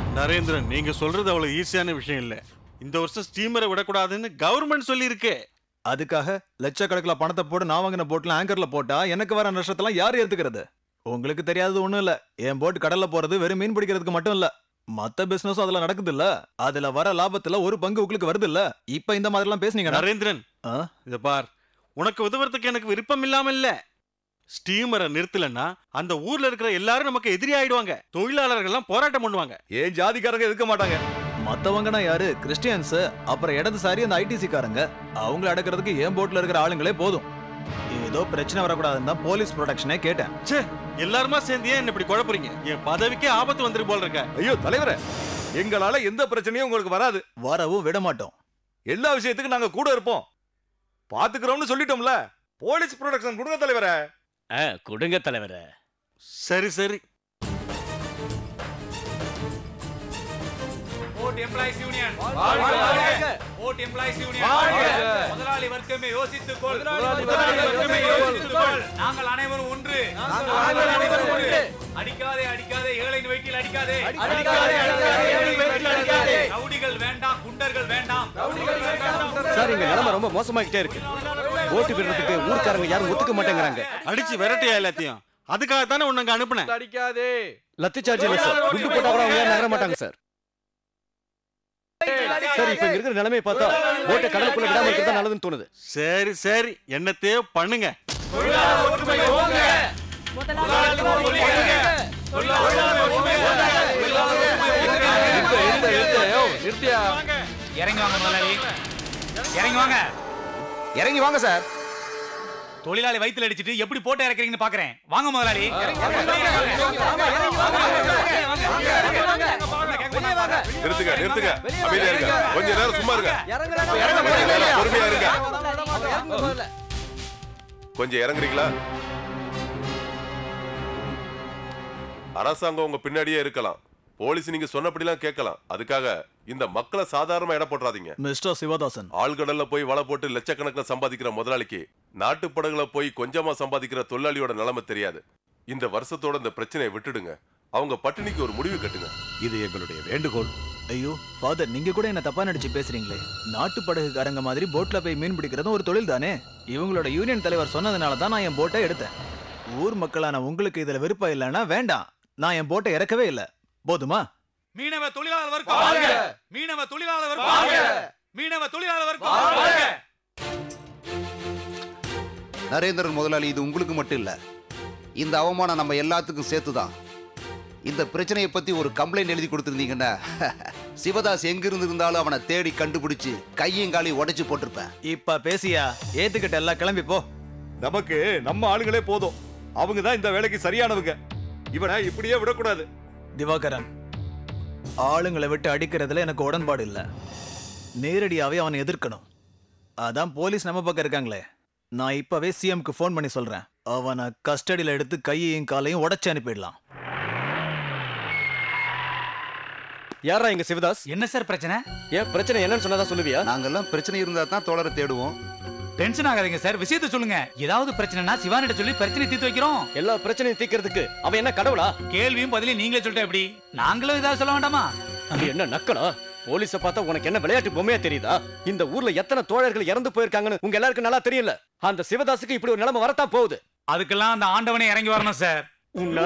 நரேந்திரன் நீங்க சொல்றது அவ்வளவு ஈஸியான விஷயம் இல்ல இந்த வருஷம் ஸ்டீமரை விடக்கூடாதுன்னு கவர்மெண்ட் சொல்லியிருக்கு அதுக்காக லட்சக்கணக்கில் பணத்தை போட்டு நான் வாங்கின போட்ல ஆங்கர்ல போட்டா எனக்கு வர நஷ்டத்தெல்லாம் யார் ஏத்துக்கிறது உங்களுக்கு தெரியாதது ஒண்ணும் இல்ல என் போட் கடல்ல போறது வெறும் மீன் பிடிக்கிறதுக்கு மட்டும் இல்ல மத்த பிசினஸும் அதுல நடக்குது இல்ல அதுல வர லாபத்துல ஒரு பங்கு உங்களுக்கு வருது இல்ல இப்ப இந்த மாதிரி எல்லாம் பேசுனீங்க நரேந்திரன் இத பார் உனக்கு உதவுறதுக்கு எனக்கு விருப்பம் இல்லாம இல்ல ஸ்டீமரை நிறுத்தலன்னா அந்த ஊர்ல இருக்கிற எல்லாரும் நமக்கு எதிரி ஆயிடுவாங்க தொழிலாளர்கள் எல்லாம் போராட்டம் பண்ணுவாங்க ஏன் ஜாதிக்காரங்க இருக்க மாட்டாங்க மத்தவங்கன்னா யாரு கிறிஸ்டியன்ஸ் அப்புறம் இடதுசாரி அந்த ஐடிசி காரங்க அவங்கள அடக்கிறதுக்கு என் போட்ல இருக்கிற ஆளுங்களே போதும் ஏதோ பிரச்சனை வரக்கூடாதுன்னு தான் போலீஸ் ப்ரொடெக்ஷனே கேட்டேன் ச்சே எல்லாருமா சேர்ந்து ஏன் என்ன இப்படி குழப்புறீங்க என் பதவிக்கே ஆபத்து வந்துரு போல இருக்க ஐயோ தலைவரே எங்களால எந்த பிரச்சனையும் உங்களுக்கு வராது வரவும் விட மாட்டோம் எல்லா விஷயத்துக்கும் நாங்க கூட இருப்போம் பாத்துக்கிறோம்னு சொல்லிட்டோம்ல போலீஸ் ப்ரொடக்ஷன் கொடுங்க தலைவரே ஆ, கொடுங்க தலைவரே சரி சரி ஓட் எம்ப்ளாயிஸ் யூனியன் ஓட் எம்ப்ளாயிஸ் யூனியன் முதலாளி வர்க்கமே யோசித்துக் கொள் முதலாளி வர்க்கமே யோசித்துக் கொள் நாங்கள் அனைவரும் ஒன்று நாங்கள் அனைவரும் ஒன்று அடிக்காதே அடிக்காதே ஏழையின் வயிற்றில் அடிக்காதே அடிக்காதே அடிக்காதே ஏழையின் வயிற்றில் அடிக்காதே ரவுடிகள் வேண்டாம் குண்டர்கள் வேண்டாம் ரவுடிகள் வேண்டாம் சார் இங்க நிலைமை ரொம்ப மோசமாகிட்டே இருக்கு ஓட்டு விடுறதுக்கு ஊர்க்காரங்க யாரும் ஒத்துக்க மாட்டேங்கிறாங்க அடிச்சு விரட்டியா எல்லாத்தையும் அதுக்காக தானே உன்னை அனுப்புனேன் அடிக்காதே லத்தி சார்ஜ் இல்ல சார் குண்டு போட்டா கூட அவங்க யாரும் நகர மாட்டாங்க சார் சார் இப்ப இங்க இருக்கிற நிலைமையை பார்த்தா ஓட்டை கடலுக்குள்ள விடாம இருக்கிறது நல்லதுன்னு தோணுது சரி சரி என்னத்தையோ பண்ணுங்க நிறுத்தியா இறங்கி வாங்க முதலாளி இறங்கி வாங்க இறங்கி வாங்க சார் தொழிலாளி வயித்துல அடிச்சிட்டு எப்படி போட்டு இறக்குறீங்கன்னு பாக்குறேன் வாங்க முதலாளி நிறுத்துங்க நிறுத்துங்க அமைதியா இருங்க கொஞ்ச நேரம் சும்மா இருங்க கொஞ்ச நேரம் பொறுமையா இருங்க கொஞ்சம் இறங்குறீங்களா அரசாங்கம் உங்க பின்னாடியே இருக்கலாம் போலீஸ் நீங்க சொன்னபடிலாம் கேட்கலாம் அதுக்காக இந்த மக்களை சாதாரணமா இட போட்டுறாதீங்க மிஸ்டர் சிவதாசன் ஆழ்கடல்ல போய் வலை போட்டு லட்சக்கணக்கில் சம்பாதிக்கிற முதலாளிக்கு நாட்டு படகுல போய் கொஞ்சமா சம்பாதிக்கிற தொழிலாளியோட நிலைமை தெரியாது இந்த வருஷத்தோட இந்த பிரச்சனையை விட்டுடுங்க அவங்க பட்டினிக்கு ஒரு முடிவு கட்டுங்க இது எங்களுடைய வேண்டுகோள் ஐயோ ஃபாதர் நீங்க கூட என்ன தப்பா நடிச்சு பேசுறீங்களே நாட்டு படகுக்காரங்க மாதிரி போட்ல போய் மீன் பிடிக்கிறதும் ஒரு தொழில் தானே இவங்களோட யூனியன் தலைவர் சொன்னதுனால தான் நான் என் போட்டை எடுத்தேன் ஊர் மக்களான உங்களுக்கு இதுல விருப்பம் இல்லைன்னா வேண்டாம் நான் என் போட்டை இறக்கவே இல்லை போதுமா மீனவ தொழிலாளர் வர்க்கம் மீனவ தொழிலாளர் வர்க்கம் மீனவ தொழிலாளர் வர்க்கம் நரேந்திரன் முதலாளி இது உங்களுக்கு மட்டும் இல்ல இந்த அவமானம் நம்ம எல்லாத்துக்கும் சேர்த்துதான் இந்த பிரச்சனையை பத்தி ஒரு கம்ப்ளைண்ட் எழுதி கொடுத்திருந்தீங்கன்னா சிவதாஸ் எங்க இருந்தாலும் அவனை தேடி கண்டுபிடிச்சு கையும் காலையும் உடைச்சு போட்டிருப்பேன் இப்ப பேசியா ஏத்துக்கிட்ட எல்லாம் கிளம்பி போ நமக்கு நம்ம ஆளுங்களே போதும் அவங்க தான் இந்த வேலைக்கு சரியானவங்க இவனை இப்படியே விடக்கூடாது திவாகரன் ஆளுங்களை விட்டு அடிக்கிறதுல எனக்கு உடன்பாடு இல்ல நேரடியாவே அவனை எதிர்க்கணும் அதான் போலீஸ் நம்ம பக்கம் இருக்காங்களே நான் இப்பவே சிஎம்க்கு ஃபோன் பண்ணி சொல்றேன் அவனை கஸ்டடியில எடுத்து கையையும் காலையும் உடைச்சு அனுப்பிடலாம் யாரா இங்க சிவதாஸ் என்ன சார் பிரச்சனை ஏன் பிரச்சனை என்னன்னு சொன்னதா சொல்லுவியா நாங்கெல்லாம் பிரச்சனை இருந்தா தான் தோழரை தேடுவோம் டென்ஷன் ஆகாதீங்க சார் விஷயத்தை சொல்லுங்க ஏதாவது பிரச்சனைனா சிவானிட்ட சொல்லி பிரச்சனை தீர்த்து வைக்கிறோம் எல்லா பிரச்சனையும் தீர்க்கறதுக்கு அவன் என்ன கடவுளா கேள்வியும் பதிலையும் நீங்களே சொல்லிட்டா எப்படி நாங்களும் ஏதாவது சொல்ல வேண்டாமா அது என்ன நக்கலா போலீஸ பார்த்தா உனக்கு என்ன விளையாட்டு பொம்மையா தெரியுதா இந்த ஊர்ல எத்தனை தோழர்கள் இறந்து போயிருக்காங்கன்னு உங்க எல்லாருக்கும் நல்லா தெரியல அந்த சிவதாஸுக்கு இப்படி ஒரு நிலைமை வரத்தான் போகுது அதுக்கெல்லாம் அந்த ஆண்டவனே இறங்கி வரணும் சார் உன்ன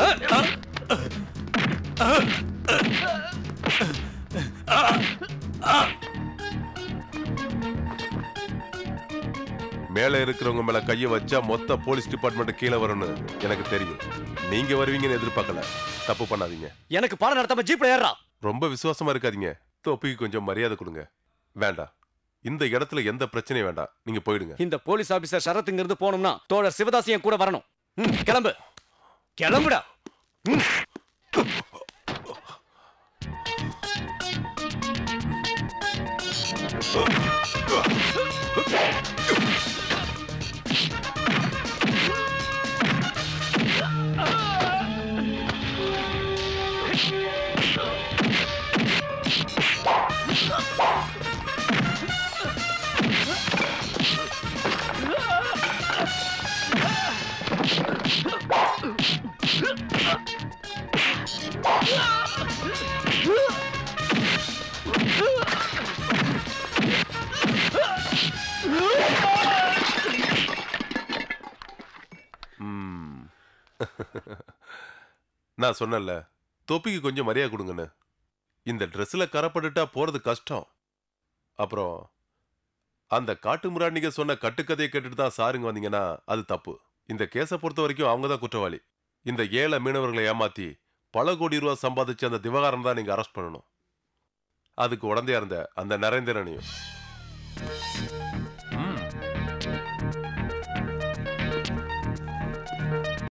மேல இருக்கிறவங்க மேல கைய வச்சா மொத்த போலீஸ் டிபார்ட்மெண்ட் கீழே வரும்னு எனக்கு தெரியும் நீங்க வருவீங்கன்னு எதிர்பார்க்கல தப்பு பண்ணாதீங்க எனக்கு பாடம் நடத்தாம ஜீப்ல ஏறா ரொம்ப விசுவாசமா இருக்காதீங்க தொப்பிக்கு கொஞ்சம் மரியாதை கொடுங்க வேண்டாம் இந்த இடத்துல எந்த பிரச்சனையும் வேண்டாம் நீங்க போயிடுங்க இந்த போலீஸ் ஆபீசர் சரத் இங்க இருந்து போனோம்னா தோழர் சிவதாஸ் என் கூட வரணும் ம், கிளம்பு கிளம்புடா ம். Ah! ம். நான் சொன்னேன்ல தொப்பிக்கு கொஞ்சம் மரியாதை கொடுங்கன்னு இந்த ட்ரெஸ்ல கரப்பட்டுட்டா போறது கஷ்டம் அப்புறம் அந்த காட்டு முராண்டிங்க சொன்ன கட்டுக்கதையை கேட்டுட்டு தான் சாருங்க வந்தீங்கன்னா அது தப்பு இந்த கேஸை பொறுத்த வரைக்கும் அவங்க தான் குற்றவாளி இந்த ஏழை மீனவர்களை ஏமாத்தி பல கோடி ரூபா சம்பாதிச்ச அந்த திவகாரம் தான் நீங்க அரெஸ்ட் பண்ணணும் அதுக்கு உடந்தையா இருந்த அந்த நரேந்திரனையும்